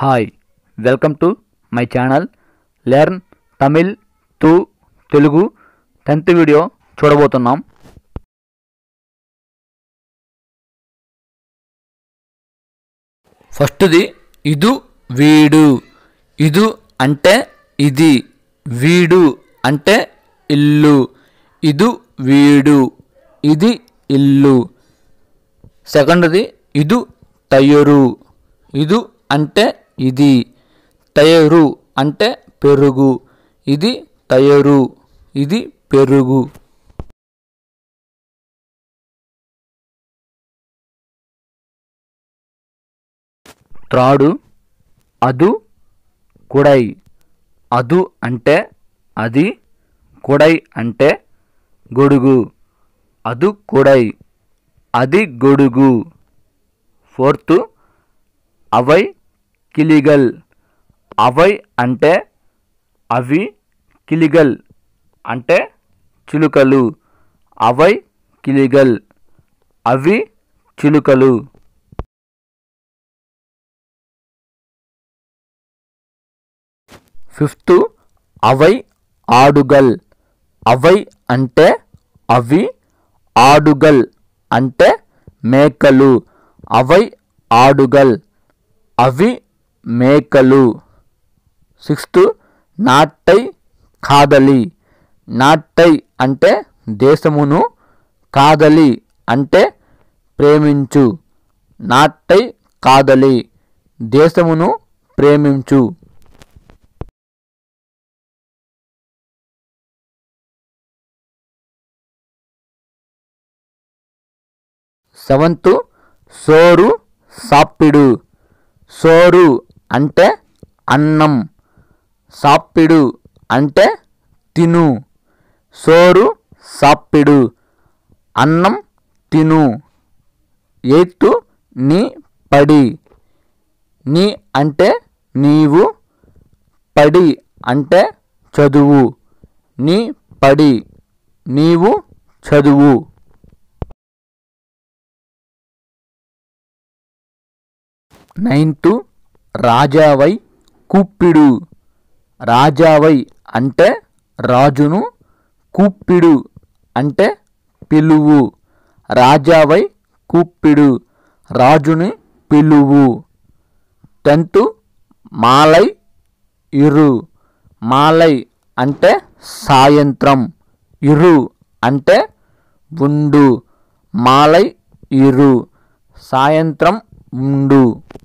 hi welcome to my channel learn Tamil to Telugu tenth video చూడబోతున్నాం ఫస్ట్ది ఇదు వీడు ఇదు అంటే ఇది వీడు అంటే ఇల్లు ఇదు వీడు ఇది ఇల్లు సెకండ్ది ఇదు తయరు ఇదు అంటే ఇది తయరు అంటే పెరుగు ఇది తయరు ఇది పెరుగు త్రాడు అదు కుడై అదు అంటే అది కుడై అంటే గొడుగు అదు కుడై అది గొడుగు ఫోర్త్ అవై కిలిగల్ అవై అంటే అవి కిలిగల్ అంటే చిలుకలు అవై కిలిగల్ అవి చిలుకలు ఫిఫ్త్ అవై ఆడుగల్ అవై అంటే అవి ఆడుగల్ అంటే మేకలు అవై ఆడుగల్ అవి మేకలు సిక్స్త్ నాట్టై కాదలి నాట్టై అంటే దేశమును కాదలి అంటే ప్రేమించు నాట్టై కాదలి దేశమును ప్రేమించు సెవెంత్ సోరు సాప్పిడు సోరు అంటే అన్నం సాప్పిడు అంటే తిను సోరు సాప్పిడు అన్నం తిను ఎయిత్ నీ పడి నీ అంటే నీవు పడి అంటే చదువు నీ పడి నీవు చదువు నైన్త్ రాజావై కూప్పిడు రాజావై అంటే రాజును కూప్పిడు అంటే పిలువు రాజావై కూప్పిడు రాజుని పిలువు టెన్త్ మాలై ఇరు మాలై అంటే సాయంత్రం ఇరు అంటే ఉండు మాలై ఇరు సాయంత్రం ఉండు